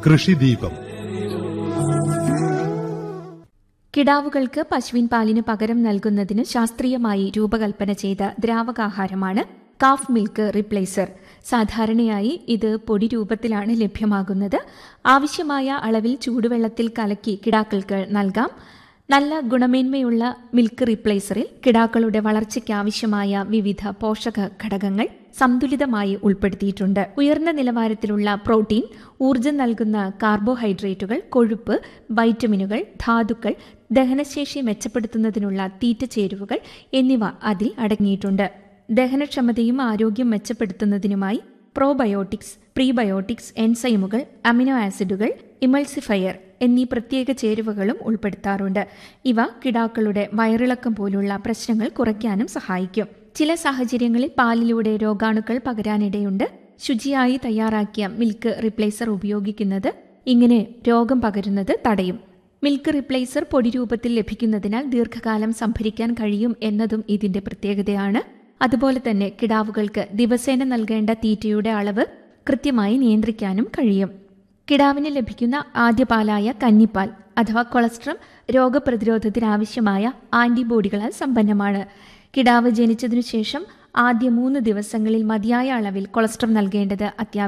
കൃഷിദീപം കിടാവുകൾക്ക് പശുവിൻ പാലിന് പകരം നൽകുന്നതിന് ശാസ്ത്രീയമായി രൂപകൽപ്പന ചെയ്ത ദ്രാവകാഹാരമാണ് കാഫ് മിൽക്ക് റിപ്ലേസർ സാധാരണയായി ഇത് പൊടി രൂപത്തിലാണ് ലഭ്യമാകുന്നത് ആവശ്യമായ അളവിൽ ചൂടുവെള്ളത്തിൽ കലക്കി കിടാക്കൾക്ക് നൽകാം നല്ല ഗുണമേന്മയുള്ള മിൽക്ക് റിപ്ലേസറിൽ കിടാക്കളുടെ വളർച്ചയ്ക്കാവശ്യമായ വിവിധ പോഷക ഘടകങ്ങൾ സന്തുലിതമായി ഉൾപ്പെടുത്തിയിട്ടുണ്ട് ഉയർന്ന നിലവാരത്തിലുള്ള പ്രോട്ടീൻ ഊർജം നൽകുന്ന കാർബോഹൈഡ്രേറ്റുകൾ കൊഴുപ്പ് വൈറ്റമിനുകൾ ധാതുക്കൾ ദഹനശേഷി മെച്ചപ്പെടുത്തുന്നതിനുള്ള തീറ്റ ചേരുവകൾ എന്നിവ അതിൽ അടങ്ങിയിട്ടുണ്ട് ദഹനക്ഷമതയും ആരോഗ്യം മെച്ചപ്പെടുത്തുന്നതിനുമായി പ്രോബയോട്ടിക്സ് പ്രീബയോട്ടിക്സ് എൻസൈമുകൾ അമിനോ ആസിഡുകൾ ഇമൾസിഫയർ എന്നീ പ്രത്യേക ചേരുവകളും ഉൾപ്പെടുത്താറുണ്ട് ഇവ കിടാക്കളുടെ വയറിളക്കം പോലുള്ള പ്രശ്നങ്ങൾ കുറയ്ക്കാനും സഹായിക്കും ചില സാഹചര്യങ്ങളിൽ പാലിലൂടെ രോഗാണുക്കൾ പകരാനിടയുണ്ട് ശുചിയായി തയ്യാറാക്കിയ മിൽക്ക് റിപ്ലേസർ ഉപയോഗിക്കുന്നത് ഇങ്ങനെ രോഗം പകരുന്നത് തടയും മിൽക്ക് റിപ്ലേസർ പൊടി രൂപത്തിൽ ലഭിക്കുന്നതിനാൽ ദീർഘകാലം സംഭരിക്കാൻ കഴിയും എന്നതും ഇതിന്റെ പ്രത്യേകതയാണ് അതുപോലെ തന്നെ കിടാവുകൾക്ക് ദിവസേന നൽകേണ്ട തീറ്റയുടെ അളവ് കൃത്യമായി നിയന്ത്രിക്കാനും കഴിയും കിടാവിന് ലഭിക്കുന്ന ആദ്യ പാലായ കന്നിപ്പാൽ അഥവാ കൊളസ്ട്രം രോഗപ്രതിരോധത്തിനാവശ്യമായ ആന്റിബോഡികളാൽ സമ്പന്നമാണ് കിടാവ് ജനിച്ചതിനു ശേഷം ആദ്യ മൂന്ന് ദിവസങ്ങളിൽ മതിയായ അളവിൽ കൊളസ്ട്രം നൽകേണ്ടത് അത്യാവശ്യം